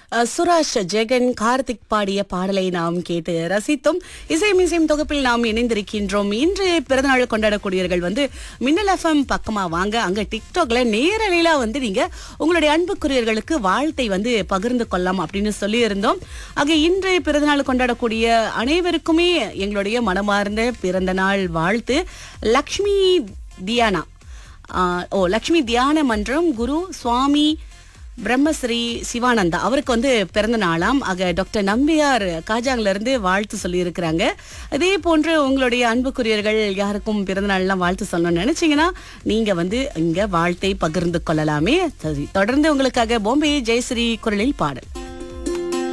அஹ், சுராஷ் ஜெகன் கார்த்திக் பாடிய பாடலை நாம் கேட்டு ரசித்தோம் இசை மிசையும் தொகுப்பில் நாம் இணைந்திருக்கின்றோம் இன்று பிறந்தநாள் கொண்டாடக்கூடியவர்கள் வந்து மின்னல் எஃப்எம் பக்கமா வாங்க அங்க டிக்டாக்ல நேரலையில வந்து நீங்க உங்களுடைய அன்புக்குரியவர்களுக்கு வாழ்த்தை வந்து பகிர்ந்து கொள்ளலாம் அப்படின்னு சொல்லி இருந்தோம் ஆக இன்று பிறந்தநாள் கொண்டாடக்கூடிய அனைவருக்குமே எங்களுடைய மனமார்ந்த பிறந்த நாள் வாழ்த்து லக்ஷ்மி தியானா ஆஹ், ஓ லக்ஷ்மி தியான மன்றம் குரு சுவாமி பிரம்மஸ்ரீ சிவானந்தா அவருக்கு வந்து பிறந்த நாளாம் ஆக டாக்டர் நம்பியார் காஜாங்ல இருந்து வாழ்த்து சொல்லி இருக்கிறாங்க அதே போன்று உங்களுடைய அன்புக்குரியர்கள் யாருக்கும் பிறந்த நாள்லாம் வாழ்த்து சொல்லணும்னு நினைச்சீங்கன்னா நீங்க வந்து இங்க வாழ்த்தை பகிர்ந்து கொள்ளலாமே சரி தொடர்ந்து உங்களுக்காக பாம்பே ஜெயஸ்ரீ குரலில் பாடல்